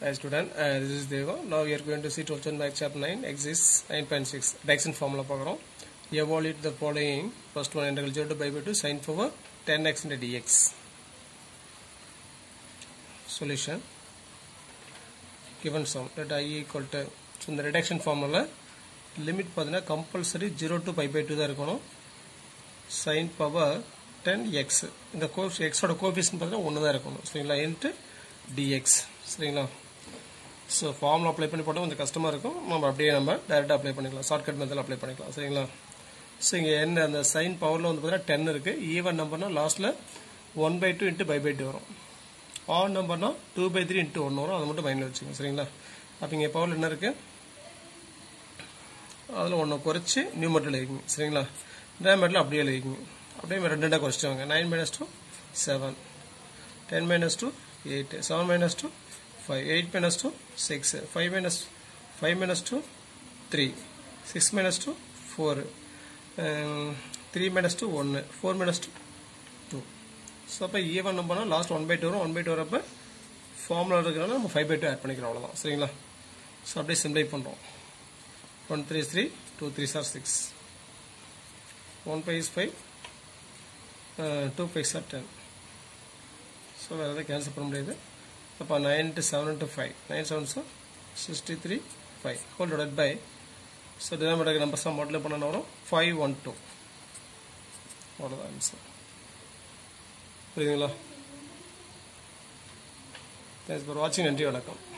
Hi student, uh, this is Deva. Now we are going to see 12th and Math chapter 9, exercise 9.6, Dixon formula பார்க்குறோம் evaluate the following first one integral 0 to pi by 2 sin power 10x into dx solution given sum let i equal to so இந்த reduction formula limit பார்த்தீங்கன்னா compulsory zero to pi by two தான் இருக்கணும் sine power ten x இந்த cos எக்ஸோட coefficient பார்த்தீங்கன்னா ஒன்று தான் இருக்கணும் சரிங்களா இன்ட்டு டிஎக்ஸ் சரிங்களா ஸோ ஃபார்முலா அப்ளை பண்ணி போட்டால் கொஞ்சம் கஷ்டமாக இருக்கும் நம்ம அப்படியே நம்ம டேரெக்டாக அப்ளை பண்ணிக்கலாம் ஷார்ட்கட் மெத்தடில் அப்ளை பண்ணிக்கலாம் சரிங்களா ஸோ இங்கே என்ன அந்த சைன் பவரில் வந்து பார்த்தீங்கன்னா டென் இருக்குது ஈவன் நம்பர்னா லாஸ்ட்டில் one by two into pi by two வரும் ஆட் நம்பர்னா டூ பை த்ரீ இன்ட்டு ஒன்று வரும் அதை மட்டும் மைண்டில் வச்சுக்கோங்க சரிங்களா அப்போ இங்கே பவரில் என்ன இருக்குது அதில் ஒன்று குறைச்சி நியூமெட்டில் எழுதிங்க சரிங்களா டேமெட்டில் அப்படியே எழுதிங்க அப்படியே ரெண்டு ரெண்டாக குறைச்சிட்டாங்க nine minus two seven ten minus two eight seven minus two five eight minus two six five minus five minus two three six minus two four three minus two ஒன்று four minus two two so அப்போ even நம்பர்னா last one by two வரும் one by two வரப்போ formula இருக்கிறனால நம்ம five by two add பண்ணிக்கிறோம் அவ்வளோதான் சரிங்களா ஸோ அப்படியே சிம்ப்ளை பண்ணுறோம் one three three two three சார் six one five is five two five சார் டென் ஸோ வேறு எதாவது கேன்சல் பண்ண முடியாது அப்போ nine to seven into five nine seven சார் sixty three five whole divide by so denominator numbers தான் மாடல் பண்ண வரும் ஃபைவ் ஒன் டூ அவ்வளோதான் ஆன்சர் புரியுதுங்களா தேங்க்ஸ் ஃபார் வாட்சிங் நன்றி வணக்கம்